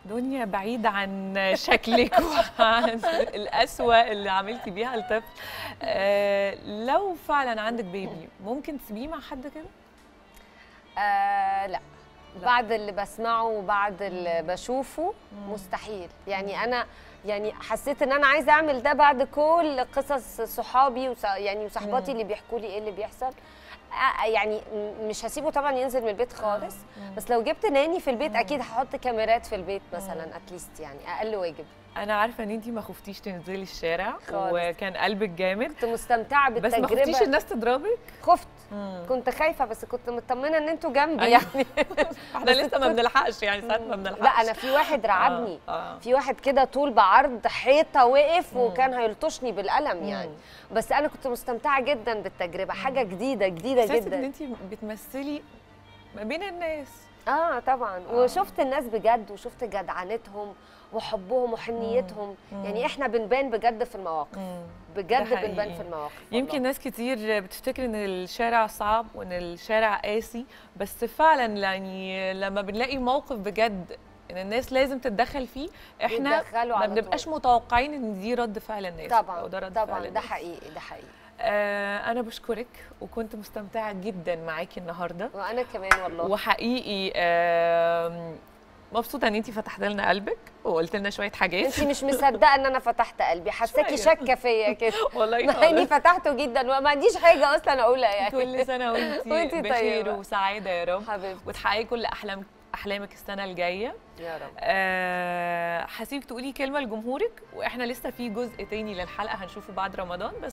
دنيا بعيد عن شكلك وعن القسوة اللي عملتي بيها الطفل آه لو فعلا عندك بيبي ممكن تسيبيه مع حد كده؟ آه لا. لا. بعد اللي بسمعه وبعد اللي بشوفه مستحيل يعني انا يعني حسيت ان انا عايزه اعمل ده بعد كل قصص صحابي وص... يعني وصحباتي اللي بيحكوا لي ايه اللي بيحصل آه يعني م- مش هسيبه طبعا ينزل من البيت خالص بس لو جبت ناني في البيت اكيد هحط كاميرات في البيت مثلا اتليست يعني اقل واجب أنا عارفة إن أنتي ما خفتيش تنزلي الشارع خالص. وكان قلبك جامد كنت مستمتعه بس ما بالتجربه خفتيش الناس تضربك؟ خفت مم. كنت خايفه بس كنت مطمنه ان انتوا جنبي أيوة. يعني احنا لسه ما بنلحقش يعني ساعات ما بنلحقش لا انا في واحد رعبني آه، آه. في واحد كده طول بعرض حيطه وقف وكان هيلطشني بالقلم يعني بس انا كنت مستمتعه جدا بالتجربه حاجه جديده جديده إحساسك إن جدا أنتي بتمثلي ما بين الناس اه طبعا وشفت الناس بجد وشفت جدعنتهم وحبهم وحنيتهم يعني احنا بنبان بجد في المواقف بجد ده بنبان حقيقي. في المواقف يمكن والله. ناس كتير بتفتكر ان الشارع صعب وان الشارع قاسي بس فعلا يعني لما بنلاقي موقف بجد ان الناس لازم تتدخل فيه احنا بيتدخلوا ما على بنبقاش طول. متوقعين ان دي رد فعل الناس أو طبعا ده رد طبعا فعل ده الناس. حقيقي ده حقيقي آه انا بشكرك وكنت مستمتعه جدا معاكي النهارده وانا كمان والله وحقيقي آه مبسوطه ان انت فتحت لنا قلبك وقلت لنا شويه حاجات انت مش مصدقه ان انا فتحت قلبي حاساكي شوية. شاكه فيا كده والله مع اني خالص. فتحته جدا وما عنديش حاجه اصلا اقولها يعني كل سنه وانت وانتي بخير طيبة. وسعاده يا رب حبيبتي وتحققي كل احلام احلامك السنه الجايه يا رب أه هسيبك تقولي كلمه لجمهورك واحنا لسه في جزء تاني للحلقه هنشوفه بعد رمضان بس